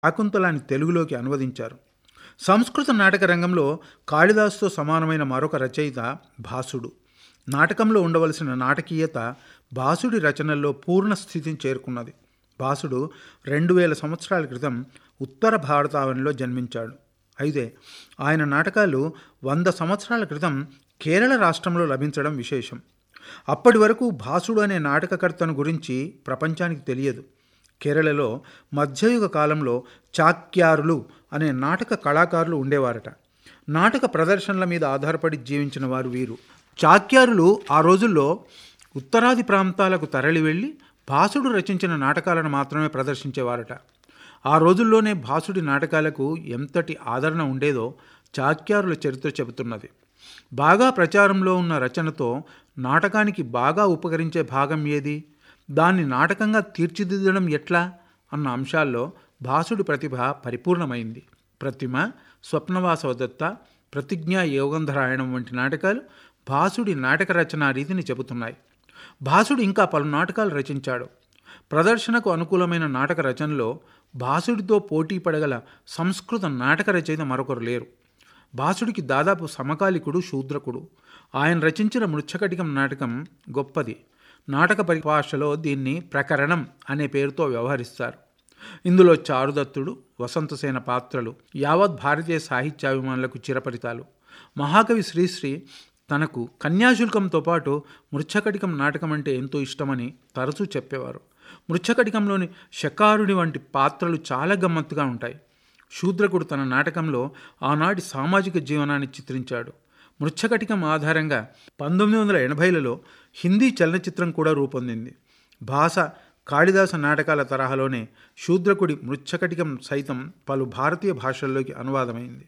శాకుంతలాన్ని తెలుగులోకి అనువదించారు సంస్కృత నాటక రంగంలో కాళిదాసుతో సమానమైన మరొక రచయిత భాసుడు నాటకంలో ఉండవలసిన నాటకీయత భాసుడి రచనల్లో పూర్ణ స్థితిని చేరుకున్నది భాసుడు రెండు వేల సంవత్సరాల క్రితం ఉత్తర భారతావనిలో జన్మించాడు అయితే ఆయన నాటకాలు వంద సంవత్సరాల క్రితం కేరళ రాష్ట్రంలో లభించడం విశేషం అప్పటి వరకు భాసుడు అనే నాటకకర్తను గురించి ప్రపంచానికి తెలియదు కేరళలో మధ్యయుగ కాలంలో చాక్యారులు అనే నాటక కళాకారులు ఉండేవారట నాటక ప్రదర్శనల మీద ఆధారపడి జీవించిన వారు వీరు చాక్యారులు ఆ రోజుల్లో ఉత్తరాది ప్రాంతాలకు తరలి వెళ్ళి భాసుడు రచించిన నాటకాలను మాత్రమే ప్రదర్శించేవారట ఆ రోజుల్లోనే భాసుడి నాటకాలకు ఎంతటి ఆదరణ ఉండేదో చాక్యారుల చరిత్ర చెబుతున్నది బాగా ప్రచారంలో ఉన్న రచనతో నాటకానికి బాగా ఉపకరించే భాగం ఏది దాన్ని నాటకంగా తీర్చిదిద్దడం ఎట్లా అన్న అంశాల్లో భాసుడి ప్రతిభ పరిపూర్ణమైంది ప్రతిమ స్వప్నవాసవదత్త ప్రతిజ్ఞా యోగంధరాయణం వంటి నాటకాలు భాసుడి నాటక రచనా రీతిని చెబుతున్నాయి భాసుడు ఇంకా పలు నాటకాలు రచించాడు ప్రదర్శనకు అనుకూలమైన నాటక రచనలో భాసుడితో పోటీ పడగల సంస్కృత నాటక రచయిత మరొకరు లేరు భాసుడికి దాదాపు సమకాలికుడు శూద్రకుడు ఆయన రచించిన మృచ్ఛకటికం నాటకం గొప్పది నాటక పరిభాషలో దీన్ని ప్రకరణం అనే పేరుతో వ్యవహరిస్తారు ఇందులో చారుదత్తుడు వసంతసేన పాత్రలు యావత్ భారతీయ సాహిత్యాభిమానులకు చిరపరితాలు మహాకవి శ్రీశ్రీ తనకు కన్యాశుల్కంతో పాటు మృచ్ఛకటికం నాటకం అంటే ఎంతో ఇష్టమని తరచూ చెప్పేవారు మృచ్ఛకటికంలోని శకారుడి వంటి పాత్రలు చాలా గమ్మత్తుగా ఉంటాయి శూద్రకుడు తన నాటకంలో ఆనాటి సామాజిక జీవనాన్ని చిత్రించాడు మృచ్ఛకటికం ఆధారంగా పంతొమ్మిది వందల ఎనభైలలో హిందీ చలనచిత్రం కూడా రూపొందింది భాష కాళిదాస నాటకాల తరహాలోనే శూద్రకుడి మృచ్ఛకటికం సైతం పలు భారతీయ భాషల్లోకి అనువాదమైంది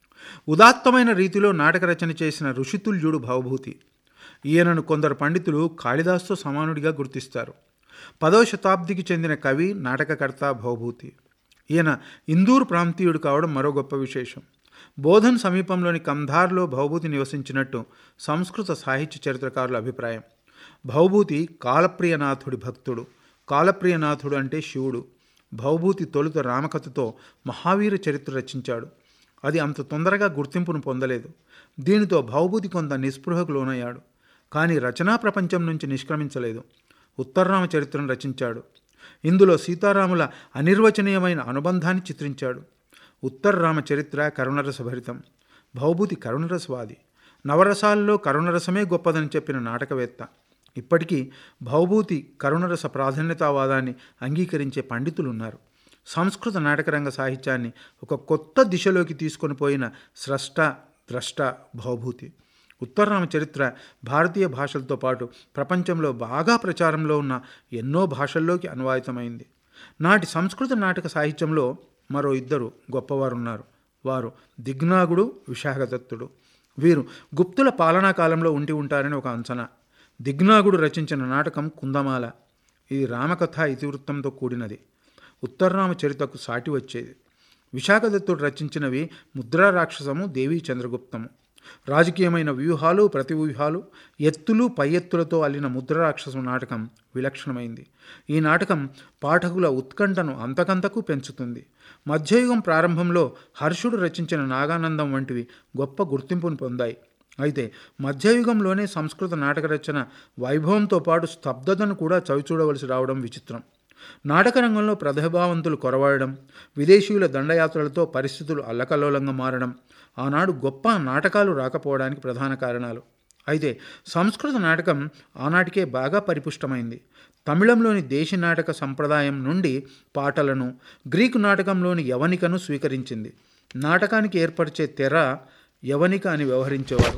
ఉదాత్తమైన రీతిలో నాటక రచన చేసిన ఋషితుల్యుడు భవభూతి ఈయనను కొందరు పండితులు కాళిదాసుతో సమానుడిగా గుర్తిస్తారు పదవ శతాబ్దికి చెందిన కవి నాటకకర్త భవభూతి ఈయన ఇందూరు ప్రాంతీయుడు కావడం మరో గొప్ప విశేషం బోధన్ సమీపంలోని కంధార్లో భవభూతి నివసించినట్టు సంస్కృత సాహిత్య చరిత్రకారుల అభిప్రాయం భవభూతి కాలప్రియనాథుడి భక్తుడు కాలప్రియనాథుడు అంటే శివుడు భవభూతి తొలుత రామకథతో మహావీర చరిత్ర రచించాడు అది అంత తొందరగా గుర్తింపును పొందలేదు దీనితో భవభూతి కొంత నిస్పృహకు లోనయ్యాడు కానీ రచనా ప్రపంచం నుంచి నిష్క్రమించలేదు ఉత్తరరామ చరిత్రను రచించాడు ఇందులో సీతారాముల అనిర్వచనీయమైన అనుబంధాన్ని చిత్రించాడు ఉత్తరరామ చరిత్ర కరుణరసభరితం భవభూతి కరుణరసవాది నవరసాల్లో కరుణరసమే గొప్పదని చెప్పిన నాటకవేత్త ఇప్పటికీ భవభూతి కరుణరస ప్రాధాన్యతావాదాన్ని అంగీకరించే పండితులున్నారు సంస్కృత నాటకరంగ సాహిత్యాన్ని ఒక కొత్త దిశలోకి తీసుకొని పోయిన స్రష్ట ద్రష్ట భవభూతి ఉత్తరరామ చరిత్ర భారతీయ భాషలతో పాటు ప్రపంచంలో బాగా ప్రచారంలో ఉన్న ఎన్నో భాషల్లోకి అనువాదితమైంది నాటి సంస్కృత నాటక సాహిత్యంలో మరో ఇద్దరు గొప్పవారు ఉన్నారు వారు దిగ్నాగుడు విశాఖదత్తుడు వీరు గుప్తుల పాలనా కాలంలో ఉండి ఉంటారని ఒక అంచనా దిగ్నాగుడు రచించిన నాటకం కుందమాల ఇది రామకథ ఇతివృత్తంతో కూడినది ఉత్తరరామ చరిత్రకు సాటి వచ్చేది విశాఖదత్తుడు రచించినవి ముద్రా రాక్షసము దేవీ చంద్రగుప్తము రాజకీయమైన వ్యూహాలు ప్రతివ్యూహాలు ఎత్తులు పై ఎత్తులతో అల్లిన ముద్రరాక్షసం నాటకం విలక్షణమైంది ఈ నాటకం పాఠకుల ఉత్కంఠను అంతకంతకు పెంచుతుంది మధ్యయుగం ప్రారంభంలో హర్షుడు రచించిన నాగానందం వంటివి గొప్ప గుర్తింపును పొందాయి అయితే మధ్యయుగంలోనే సంస్కృత నాటక రచన వైభవంతో పాటు స్తబ్దతను కూడా చవిచూడవలసి రావడం విచిత్రం నాటక రంగంలో ప్రతిభావంతులు కొరవాడడం విదేశీయుల దండయాత్రలతో పరిస్థితులు అల్లకల్లోలంగా మారడం ఆనాడు గొప్ప నాటకాలు రాకపోవడానికి ప్రధాన కారణాలు అయితే సంస్కృత నాటకం ఆనాటికే బాగా పరిపుష్టమైంది తమిళంలోని దేశీ నాటక సంప్రదాయం నుండి పాటలను గ్రీకు నాటకంలోని యవనికను స్వీకరించింది నాటకానికి ఏర్పరిచే తెర యవనిక అని వ్యవహరించేవారు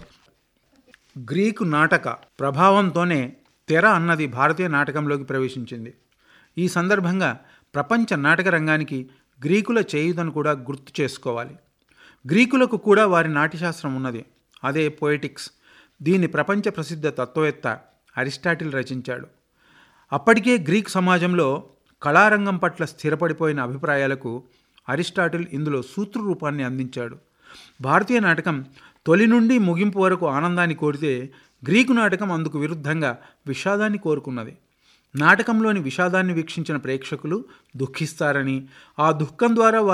గ్రీకు నాటక ప్రభావంతోనే తెర అన్నది భారతీయ నాటకంలోకి ప్రవేశించింది ఈ సందర్భంగా ప్రపంచ నాటక రంగానికి గ్రీకుల చేయుదను కూడా గుర్తు చేసుకోవాలి గ్రీకులకు కూడా వారి నాట్యశాస్త్రం ఉన్నది అదే పోయిటిక్స్ దీని ప్రపంచ ప్రసిద్ధ తత్వవేత్త అరిస్టాటిల్ రచించాడు అప్పటికే గ్రీక్ సమాజంలో కళారంగం పట్ల స్థిరపడిపోయిన అభిప్రాయాలకు అరిస్టాటిల్ ఇందులో సూత్ర రూపాన్ని అందించాడు భారతీయ నాటకం తొలి నుండి ముగింపు వరకు ఆనందాన్ని కోరితే గ్రీకు నాటకం అందుకు విరుద్ధంగా విషాదాన్ని కోరుకున్నది నాటకంలోని విషాదాన్ని వీక్షించిన ప్రేక్షకులు దుఃఖిస్తారని ఆ దుఃఖం ద్వారా